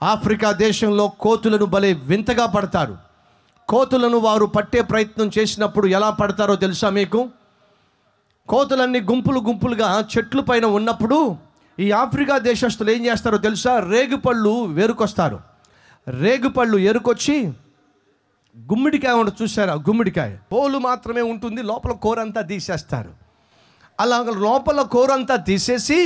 Africa దేశంలో కోతులను భలే వింతగా పడతారు కోతులను వారు పట్టే ప్రయత్నం చేసినప్పుడు ఎలా పడతారో తెలుసా మీకు కోతులన్నీ గుంపులు గుంపులుగా చెట్ల పైన ఉన్నప్పుడు ఈ ఆఫ్రికా దేశస్తులు ఏం చేస్తారో తెలుసా రేగుపళ్ళు వేరుకొస్తారు రేగుపళ్ళు ఏరుకొచ్చి గుమ్మిడికాయ ఉండదు చూసారా గుమ్మిడికాయ పోలు మాత్రమే ఉంటుంది లోపల కూర అంతా తీసేస్తారు అలా లోపల కూర అంతా తీసేసి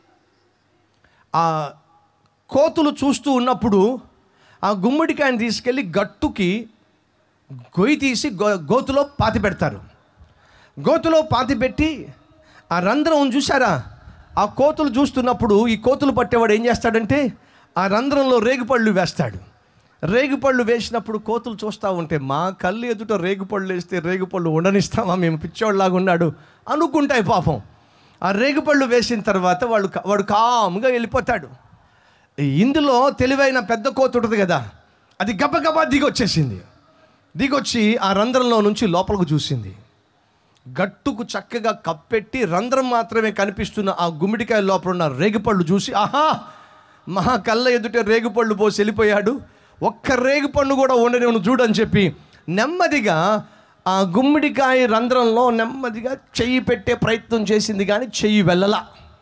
ఆ కోతులు చూస్తూ ఉన్నప్పుడు ఆ గుమ్మడికాయని తీసుకెళ్ళి గట్టుకి గొయ్యి తీసి గో గోతులో పాతి పెడతారు గోతులో పాతి పెట్టి ఆ రంధ్రం చూసారా ఆ కోతులు చూస్తున్నప్పుడు ఈ కోతులు పట్టేవాడు ఏం చేస్తాడంటే ఆ రంధ్రంలో రేగుపళ్ళు వేస్తాడు రేగుపళ్ళు వేసినప్పుడు కోతులు చూస్తూ ఉంటే మా కళ్ళు ఎదుట రేగుపళ్ళు వేస్తే రేగుపళ్ళు ఉండనిస్తామా మేము పిచ్చోళ్ళలాగా ఉన్నాడు అనుకుంటాయి పాపం ఆ రేగుపళ్ళు వేసిన తర్వాత వాళ్ళు కా- వాడు కాముగా వెళ్ళిపోతాడు ఇందులో తెలివైన పెద్ద కోత ఉంటుంది కదా అది గబగబా దిగొచ్చేసింది దిగొచ్చి ఆ రంధ్రంలో నుంచి లోపలికి చూసింది గట్టుకు చక్కగా కప్పెట్టి రంధ్రం మాత్రమే కనిపిస్తున్న ఆ గుమ్మిడికాయ లోపల ఉన్న రేగుపళ్ళు చూసి ఆహా మహా కళ్ళ ఎదుట రేగుపళ్ళు పోసి వెళ్ళిపోయాడు ఒక్క రేగుపండు కూడా ఉండని చూడని చెప్పి నెమ్మదిగా ఆ గుమ్మిడికాయ రంధ్రంలో నెమ్మదిగా చెయ్యి పెట్టే ప్రయత్నం చేసింది కానీ చెయ్యి వెళ్ళలా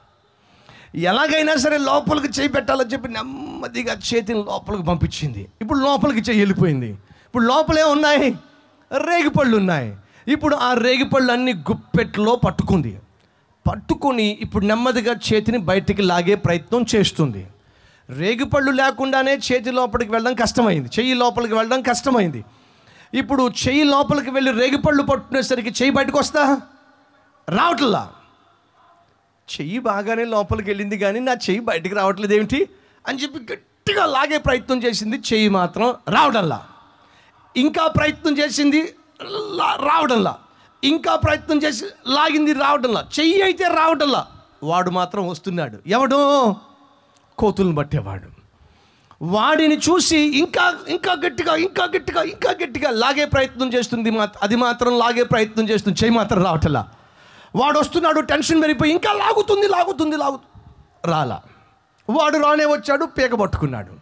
ఎలాగైనా సరే లోపలికి చేయి పెట్టాలని చెప్పి నెమ్మదిగా చేతిని లోపలికి పంపించింది ఇప్పుడు లోపలికి చెయ్యి వెళ్ళిపోయింది ఇప్పుడు లోపలే ఉన్నాయి రేగిపళ్ళు ఉన్నాయి ఇప్పుడు ఆ రేగిపళ్ళు అన్ని గుప్పెట్లో పట్టుకుంది పట్టుకొని ఇప్పుడు నెమ్మదిగా చేతిని బయటికి లాగే ప్రయత్నం చేస్తుంది రేగిపళ్ళు లేకుండానే చేతి లోపలికి వెళ్ళడం కష్టమైంది చెయ్యి లోపలికి వెళ్ళడం కష్టమైంది ఇప్పుడు చెయ్యి లోపలికి వెళ్ళి రేగిపళ్ళు పట్టుకునేసరికి చెయ్యి బయటకు వస్తా రావట్లా చెయ్యి బాగానే లోపలికి వెళ్ళింది కానీ నా చెయ్యి బయటికి రావట్లేదు ఏమిటి అని చెప్పి గట్టిగా లాగే ప్రయత్నం చేసింది చెయ్యి మాత్రం రావడంలా ఇంకా ప్రయత్నం చేసింది లా- రావడంలా ఇంకా ప్రయత్నం చేసి లాగింది రావడంలా చెయ్యి అయితే రావడంలా వాడు మాత్రం వస్తున్నాడు ఎవడు కోతులను పట్టేవాడు వాడిని చూసి ఇంకా ఇంకా గట్టిగా ఇంకా గట్టిగా ఇంకా గట్టిగా లాగే ప్రయత్నం చేస్తుంది మా అది మాత్రం లాగే ప్రయత్నం చేస్తుంది చెయ్యి మాత్రం రావటలా వాడు వస్తున్నాడు టెన్షన్ పెరిగిపోయి ఇంకా లాగుతుంది లాగుతుంది లాగు రాలా వాడు రానే వచ్చాడు పీక పట్టుకున్నాడు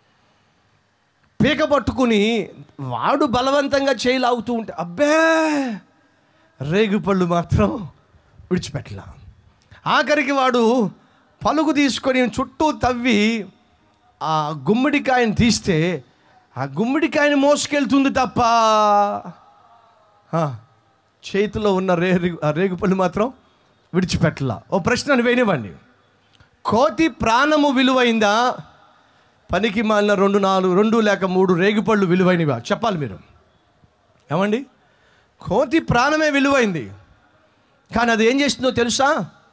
పీక పట్టుకుని వాడు బలవంతంగా చేయి లాగుతూ ఉంటే అబ్బే రేగుపళ్ళు మాత్రం విడిచిపెట్టలా ఆఖరికి వాడు పలుగు తీసుకొని చుట్టూ తవ్వి ఆ గుమ్మడికాయని తీస్తే ఆ గుమ్మడికాయని మోసుకెళ్తుంది తప్ప ఆ, చేతిలో ఉన్న రేగు ఆ రేగుపళ్ళు మాత్రం విడిచిపెట్టలా ఓ ప్రశ్నను వేయనివ్వండి కోతి ప్రాణము విలువైందా పనికి మాలిన రెండు నాలుగు రెండు లేక మూడు రేగుపళ్ళు విలువైనవా చెప్పాలి మీరు ఏమండి కోతి ప్రాణమే విలువైంది కానీ అది ఏం చేస్తుందో తెలుసా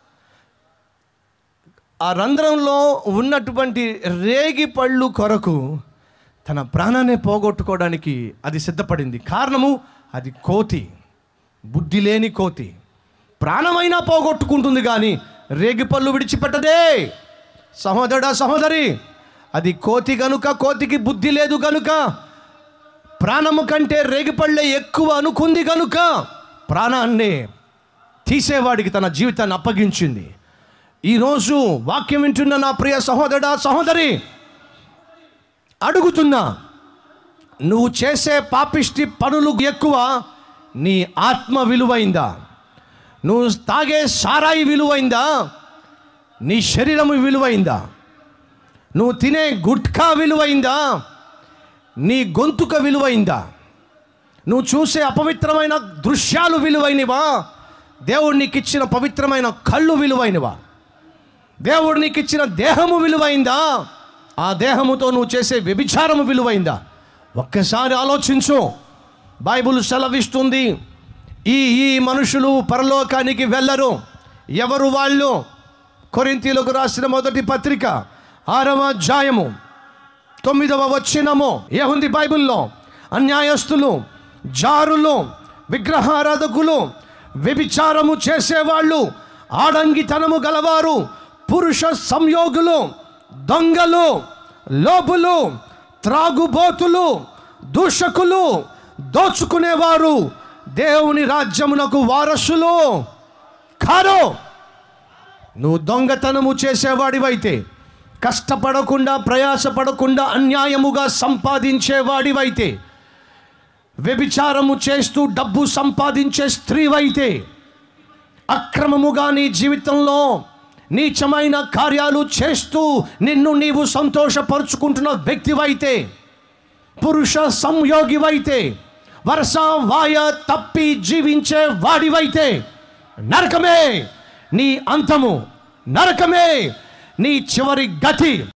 ఆ రంధ్రంలో ఉన్నటువంటి రేగి పళ్ళు కొరకు తన ప్రాణాన్ని పోగొట్టుకోవడానికి అది సిద్ధపడింది కారణము అది కోతి బుద్ధి లేని కోతి ప్రాణమైనా పోగొట్టుకుంటుంది కానీ రేగి పళ్ళు విడిచిపెట్టదే సహోదరుడా సహోదరి అది కోతి గనుక కోతికి బుద్ధి లేదు గనుక ప్రాణము కంటే రేగిపళ్ళే ఎక్కువ అనుకుంది గనుక ప్రాణాన్ని తీసేవాడికి తన జీవితాన్ని అప్పగించింది ఈరోజు వాక్యం వింటున్న నా ప్రియ సహోదరుడా సహోదరి అడుగుతున్నా నువ్వు చేసే పాపిష్టి పనులు ఎక్కువ నీ ఆత్మ విలువైందా నువ్వు తాగే సారాయి విలువైందా నీ శరీరము విలువైందా నువ్వు తినే గుట్కా విలువైందా నీ గొంతుక విలువైందా నువ్వు చూసే అపవిత్రమైన దృశ్యాలు విలువైనవా దేవుడు నీకు ఇచ్చిన పవిత్రమైన కళ్ళు విలువైనవా దేవుడు నీకు ఇచ్చిన దేహము విలువైందా ఆ దేహముతో నువ్వు చేసే వ్యభిచారము విలువైందా ఒక్కసారి ఆలోచించు బైబుల్ సెలవిస్తుంది ఈ ఈ మనుషులు పరలోకానికి వెళ్ళరు ఎవరు వాళ్ళు కొరింతీలకు రాసిన మొదటి పత్రిక ఆరవ అధ్యాయము తొమ్మిదవ వచ్చినము ఏముంది బైబిల్లో అన్యాయస్తులు జారులు విగ్రహారాధకులు వ్యభిచారము చేసేవాళ్ళు ఆడంగితనము గలవారు పురుష సంయోగులు దొంగలు లోబులు త్రాగుబోతులు దూషకులు దోచుకునేవారు దేవుని రాజ్యమునకు వారసులు కారు నువ్వు దొంగతనము చేసేవాడివైతే కష్టపడకుండా ప్రయాసపడకుండా అన్యాయముగా సంపాదించేవాడివైతే వ్యభిచారము చేస్తూ డబ్బు సంపాదించే స్త్రీవైతే అక్రమముగా నీ జీవితంలో నీచమైన కార్యాలు చేస్తూ నిన్ను నీవు సంతోషపరుచుకుంటున్న వ్యక్తివైతే పురుష సంయోగివైతే వరస వాయ తప్పి జీవించే వాడివైతే నరకమే నీ అంతము నరకమే నీ చివరి గతి